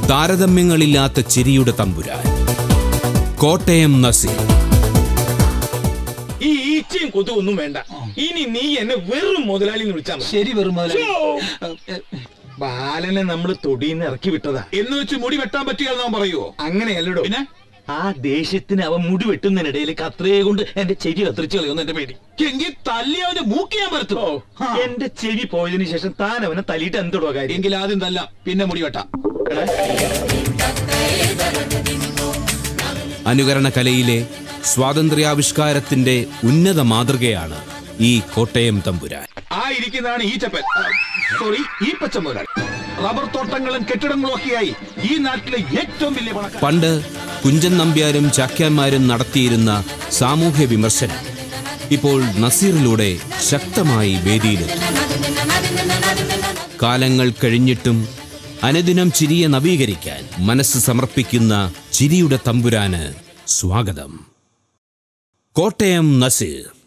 താരതമ്യങ്ങളില്ലാത്ത ചിരിയുടെ തമ്പുരാൻ കോട്ടയം നസീർ ഈ ഈച്ചയും കൊതുകൊന്നും വേണ്ട ഇനി നീ എന്നെ വെറും മുതലാളി എന്ന് വിളിച്ചാൽ മതി ശരി വെറും മുതലാളി ബാലനെ നമ്മൾ തൊടിയിൽ ഇറക്കി വിട്ടതാ എന്ന് വെച്ച് മുടി വെട്ടാൻ പറ്റിയാൽ നാം പറയുവോ അങ്ങനെയല്ലടോ പിന്നെ ആ ദേഷ്യത്തിന് അവൻ മുടി വെട്ടുന്നതിനിടയിൽ കത്രയെ കൊണ്ട് എന്റെ ചെവി കത്തിരിച്ചു കളയുന്നു എന്റെ പേടി എങ്കിൽ തല്ലി അവന്റെ മൂക്ക് ഞാൻ പരത്തുമോ എന്റെ ചെവി പോയതിനു ശേഷം താൻ അവനെ തല്ലിയിട്ട് എന്തോടോ കാര്യം എങ്കിൽ ആദ്യം തല്ല പിന്നെ മുടി വെട്ടാം അനുകരണ കലയിലെ സ്വാതന്ത്ര്യാവിഷ്കാരത്തിന്റെ ഉന്നത മാതൃകയാണ് ഈ കോട്ടയം തമ്പുരാൻ ആ ഇരിക്കുന്നതാണ് ഈ ചപ്പൻ സോറി ഈ പച്ച മുതലാളി റബ്ബർ തോട്ടങ്ങളും കെട്ടിടങ്ങളും ഒക്കെയായി ഈ നാട്ടിലെ ഏറ്റവും വലിയ പണക്കാരൻ പണ്ട് കുഞ്ചൻ നമ്പ്യാരും ചാക്യാന്മാരും നടത്തിയിരുന്ന സാമൂഹ്യ വിമർശനം ഇപ്പോൾ നസീറിലൂടെ ശക്തമായി വേദിയിലെത്തി കാലങ്ങൾ കഴിഞ്ഞിട്ടും അനുദിനം ചിരിയെ നവീകരിക്കാൻ മനസ്സ് സമർപ്പിക്കുന്ന ചിരിയുടെ തമ്പുരാന് സ്വാഗതം കോട്ടയം നസീർ